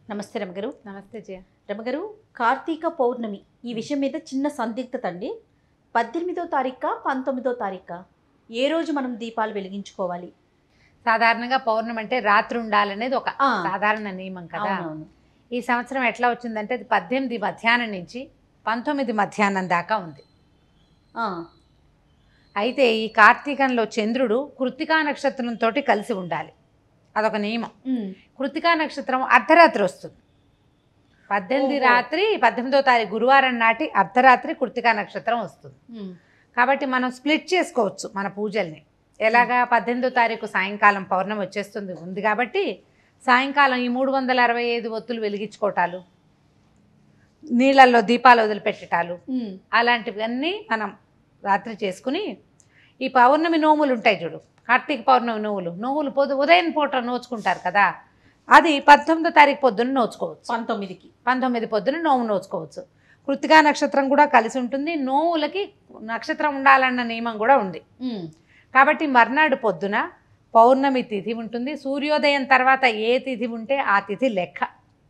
నమస్తే రమగారు నమస్తే జయ రమగారు కార్తీక పౌర్ణమి ఈ విషయం మీద చిన్న సందిగ్ధత అండి పద్దెనిమిదో తారీఖా పంతొమ్మిదో తారీఖా ఏ రోజు మనం దీపాలు వెలిగించుకోవాలి సాధారణంగా పౌర్ణమి అంటే రాత్రి ఉండాలనేది ఒక ఆ, సాధారణ నియమం కదా అవునవును ఈ సంవత్సరం ఎట్లా వచ్చిందంటే అది పద్దెనిమిది మధ్యాహ్నం నుంచి పంతొమ్మిది మధ్యాహ్నం దాకా ఉంది ఆ, అయితే ఈ కార్తీకంలో చంద్రుడు కృత్తికా నక్షత్రంతో కలిసి ఉండాలి అదొక నియమం ఉమ్, కృత్తికా నక్షత్రం అర్ధరాత్రి వస్తుంది పద్దెనిమిది ఓహో. రాత్రి పద్దెనిమిదో తారీఖు గురువారం నాటి అర్ధరాత్రి కృత్తికా నక్షత్రం వస్తుంది ఉమ్, కాబట్టి మనం స్ప్లిట్ చేసుకోవచ్చు మన పూజల్ని ఎలాగా పద్దెనిమిదో తారీఖు సాయంకాలం పౌర్ణమి వచ్చేస్తుంది ఉంది కాబట్టి సాయంకాలం ఈ మూడు వందల అరవై ఐదు ఒత్తులు వెలిగించుకోవటాలు నీళ్ళల్లో దీపాలు వదిలిపెట్టటాలు ఉమ్, అలాంటివన్నీ మనం రాత్రి చేసుకుని ఈ పౌర్ణమి నోములు ఉంటాయి చూడు కార్తీక పౌర్ణమి నోవులు నోవులు పొద్దు ఉదయం పూట నోచుకుంటారు కదా అది పద్దెనిమిదో తారీఖు పొద్దున్న నోచుకోవచ్చు పంతొమ్మిదికి పంతొమ్మిది పొద్దున నోము నోచుకోవచ్చు కృతికా నక్షత్రం కూడా కలిసి ఉంటుంది నోవులకి నక్షత్రం ఉండాలన్న నియమం కూడా ఉంది ఉమ్, కాబట్టి మర్నాడు పొద్దున పౌర్ణమి తిథి ఉంటుంది సూర్యోదయం తర్వాత ఏ తిథి ఉంటే ఆ తిథి లెక్క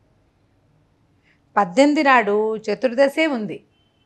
పద్దెనిమిది నాడు చతుర్దశే ఉంది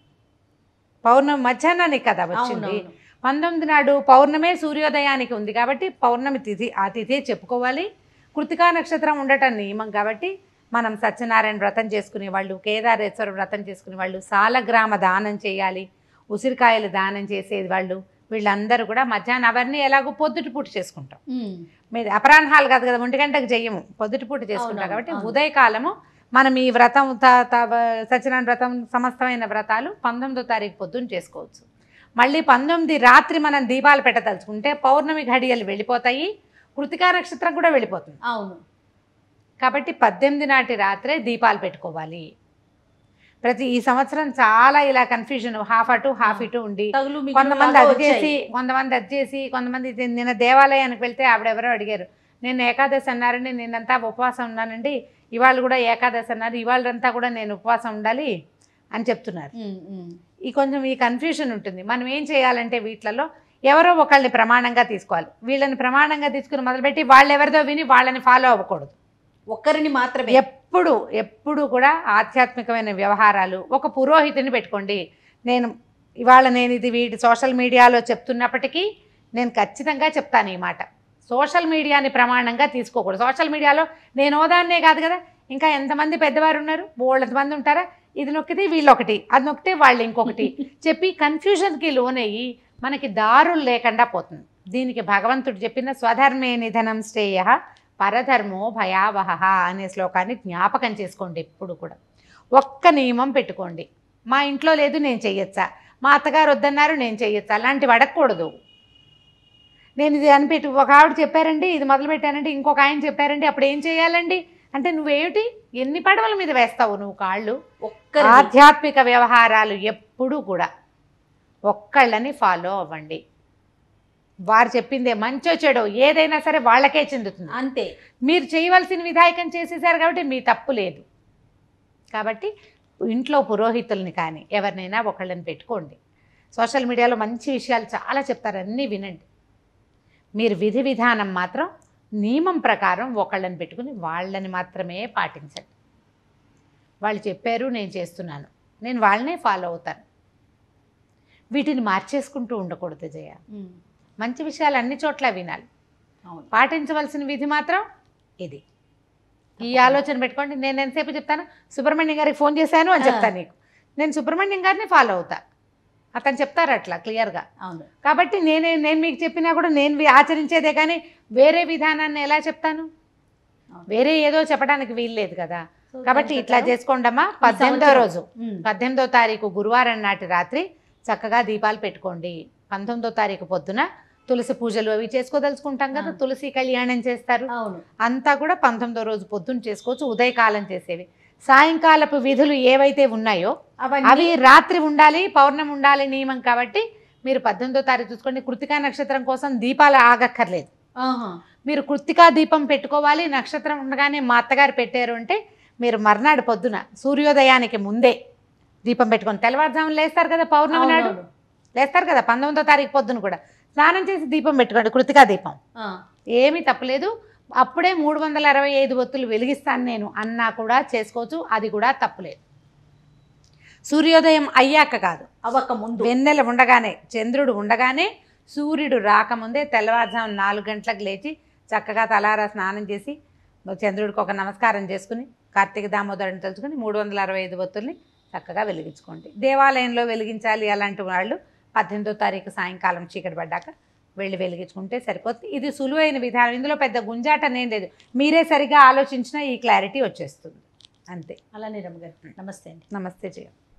పౌర్ణమి మధ్యాహ్నానికి కదా వచ్చింది అవునవును పంతొమ్మిది నాడు పౌర్ణమే సూర్యోదయానికి ఉంది కాబట్టి పౌర్ణమి తిథి ఆ తిథి చెప్పుకోవాలి కృతికా నక్షత్రం ఉండటం నియమం కాబట్టి మనం సత్యనారాయణ వ్రతం చేసుకునే వాళ్ళు కేదారేశ్వర వ్రతం చేసుకునే వాళ్ళు సాలగ్రామ దానం చేయాలి ఉసిరికాయలు దానం చేసేది వాళ్ళు వీళ్ళందరూ కూడా మధ్యాహ్నం అవన్నీ ఎలాగో పొద్దుటి పూట చేసుకుంటాం ఉమ్, మీద అపరాహ్నాలు కాదు కదా ఒంటి గంటకు చెయ్యము పొద్దుటి పూట చేసుకుంటాం అవునవును, కాబట్టి అవును. ఉదయకాలము మనం ఈ వ్రతం త- త- సత్యనారాయణ వ్రతం సమస్తమైన వ్రతాలు పంతొమ్మిదో తారీఖు పొద్దున్న చేసుకోవచ్చు మళ్ళీ పంతొమ్మిది రాత్రి మనం దీపాలు పెట్టదలుచుకుంటే పౌర్ణమి ఘడియలు వెళ్ళిపోతాయి కృతికా నక్షత్రం కూడా వెళ్ళిపోతుంది అవును కాబట్టి పద్దెనిమిది నాటి రాత్రే దీపాలు పెట్టుకోవాలి ప్రతి ఈ సంవత్సరం చాలా ఇలా కన్ఫ్యూజన్ హాఫ్ అటు హాఫ్ ఇటు ఉండి తగులు మిగులు కొంతమంది లాగా అది చేసి వచ్చాయి. కొంతమంది అది చేసి కొంతమంది ఇది నిన్న దేవాలయానికి వెళ్తే ఆవిడెవరో అడిగారు నేను ఏకాదశి అన్నారండి నిన్నంతా ఉపవాసం ఉన్నానండి ఇవాళ కూడా ఏకాదశి అన్నారు ఇవాళంతా కూడా నేను ఉపవాసం ఉండాలి అని చెప్తున్నారు ఉమ్, ఉమ్, ఈ కొంచెం ఈ కన్ఫ్యూషన్ ఉంటుంది మనం ఏం చేయాలంటే వీటిలలో ఎవరో ఒకళ్ళని ప్రమాణంగా తీసుకోవాలి వీళ్ళని ప్రమాణంగా తీసుకుని మొదలుపెట్టి వాళ్ళు ఎవరిదో విని వాళ్ళని ఫాలో అవ్వకూడదు ఒక్కరిని మాత్రమే ఎప్పుడు ఎప్పుడు కూడా ఆధ్యాత్మికమైన వ్యవహారాలు ఒక పురోహితుని పెట్టుకోండి నేను ఇవాళ నేను ఇది వీటి సోషల్ మీడియాలో చెప్తున్నప్పటికీ నేను ఖచ్చితంగా చెప్తాను ఈ మాట సోషల్ మీడియాని ప్రమాణంగా తీసుకోకూడదు సోషల్ మీడియాలో నేను ఓదాన్నే కాదు కదా ఇంకా ఎంతమంది పెద్దవారు ఉన్నారు బోళ్ళంత మంది ఉంటారా ఇది నొక్కితే వీళ్ళొకటి అది నొక్కితే వాళ్ళు ఇంకొకటి చెప్పి కన్ఫ్యూజన్కి లోనయ్యి మనకి దారులు లేకుండా పోతుంది దీనికి భగవంతుడు చెప్పిన స్వధర్మే నిధనం శ్రేయ పరధర్మో భయావహ అనే శ్లోకాన్ని జ్ఞాపకం చేసుకోండి ఎప్పుడు కూడా ఒక్క నియమం పెట్టుకోండి మా ఇంట్లో లేదు నేను చెయ్యొచ్చా మా అత్తగారు వద్దన్నారు నేను చెయ్యొచ్చా అలాంటివి అడగకూడదు నేను ఇది అనిపెట్టి ఒక ఆవిడ చెప్పారండి ఇది మొదలు పెట్టానంటే ఇంకొక ఆయన చెప్పారండి అప్పుడు ఏం చేయాలండి అంటే నువ్వేమిటి ఎన్ని పడవల మీద వేస్తావు నువ్వు కాళ్ళు ఒక్కరి ఆధ్యాత్మిక వ్యవహారాలు ఎప్పుడూ కూడా ఒక్కళ్ళని ఫాలో అవ్వండి వారు చెప్పిందే మంచో చెడో ఏదైనా సరే వాళ్ళకే చెందుతుంది అంతే మీరు చేయవలసిన విధాయకం చేసేసారు కాబట్టి మీ తప్పు లేదు కాబట్టి ఇంట్లో పురోహితుల్ని కానీ ఎవరినైనా ఒకళ్ళని పెట్టుకోండి సోషల్ మీడియాలో మంచి విషయాలు చాలా చెప్తారు అన్నీ వినండి మీరు విధి విధానం మాత్రం నియమం ప్రకారం ఒకళ్ళని పెట్టుకుని వాళ్ళని మాత్రమే పాటించండి వాళ్ళు చెప్పారు నేను చేస్తున్నాను నేను వాళ్ళనే ఫాలో అవుతాను వీటిని మార్చేసుకుంటూ ఉండకూడదు జయ ఉమ్, మంచి విషయాలు అన్ని చోట్ల వినాలి అవును పాటించవలసిన విధి మాత్రం ఇది ఈ ఆలోచన పెట్టుకోండి నేను ఎంతసేపు చెప్తాను సుబ్రహ్మణ్యం గారికి ఫోన్ చేశాను అని ఆ. చెప్తాను నీకు నేను సుబ్రహ్మణ్యం గారిని ఫాలో అవుతా అతను చెప్తారు అట్లా క్లియర్గా అవును కాబట్టి నేనే నేను మీకు చెప్పినా కూడా నేను వి- ఆచరించేదే కానీ వేరే విధానాన్ని ఎలా చెప్తాను అవును. వేరే ఏదో చెప్పడానికి వీల్లేదు కదా సో కాబట్టి దాని ఇట్లా ప్రకారం చేసుకోండమ్మా ఈ పద్దెనిమిదో సంవత్సరం- రోజు ఉమ్, పద్దెనిమిదో తారీఖు గురువారం నాటి రాత్రి చక్కగా దీపాలు పెట్టుకోండి పంతొమ్మిదో తారీఖు పొద్దున తులసి పూజలు అవి చేసుకోదలుచుకుంటాం కదా ఆ. తులసి కళ్యాణం చేస్తారు అవును అంతా కూడా పంతొమ్మిదో రోజు పొద్దున్న చేసుకోవచ్చు ఉదయకాలం చేసేవి సాయంకాలపు విధులు ఏవైతే ఉన్నాయో అవి అవన్నీ రాత్రి ఉండాలి పౌర్ణమి ఉండాలి నియమం కాబట్టి మీరు పద్దెనిమిదో తారీఖు చూసుకోండి కృతికా నక్షత్రం కోసం దీపాలు ఆగక్కర్లేదు ఆహా, మీరు కృత్తికా దీపం పెట్టుకోవాలి నక్షత్రం ఉండగానే మా అత్తగారు పెట్టారు అంటే మీరు మర్నాడు పొద్దున సూర్యోదయానికి ముందే దీపం పెట్టుకొని తెల్లవారుజామున లేస్తారు కదా పౌర్ణమి నాడు అవునవును. లేస్తారు కదా పంతొమ్మిదో తారీఖు పొద్దున కూడా స్నానం చేసి దీపం పెట్టుకోండి కృతికా దీపం ఆ, ఏమీ తప్పలేదు అప్పుడే మూడు వందల అరవై ఐదు ఒత్తులు వెలిగిస్తాను నేను అన్నా కూడా చేసుకోవచ్చు అది కూడా తప్పులేదు సూర్యోదయం అయ్యాక కాదు అవ్వక ముందు వెన్నెల ఉండగానే చంద్రుడు ఉండగానే సూర్యుడు రాకముందే తెల్లవారుజాము నాలుగు గంటలకు లేచి చక్కగా తలారా స్నానం చేసి చంద్రుడికి ఒక నమస్కారం చేసుకుని కార్తీక దామోదరుని తలుచుకుని మూడు వందల అరవై ఐదు ఒత్తుల్ని చక్కగా వెలిగించుకోండి దేవాలయంలో వెలిగించాలి అలాంటి వాళ్ళు పద్దెనిమిదో తారీఖు సాయంకాలం చీకటి పడ్డాక వెళ్ళి వెలిగించుకుంటే సరిపోతుంది ఇది సులువైన విధానం ఇందులో పెద్ద గుంజాట అనేది లేదు మీరే సరిగా ఆలోచించినా ఈ క్లారిటీ వచ్చేస్తుంది అంతే అలానే రమ్మగారు నమస్తే అండి నమస్తే జయ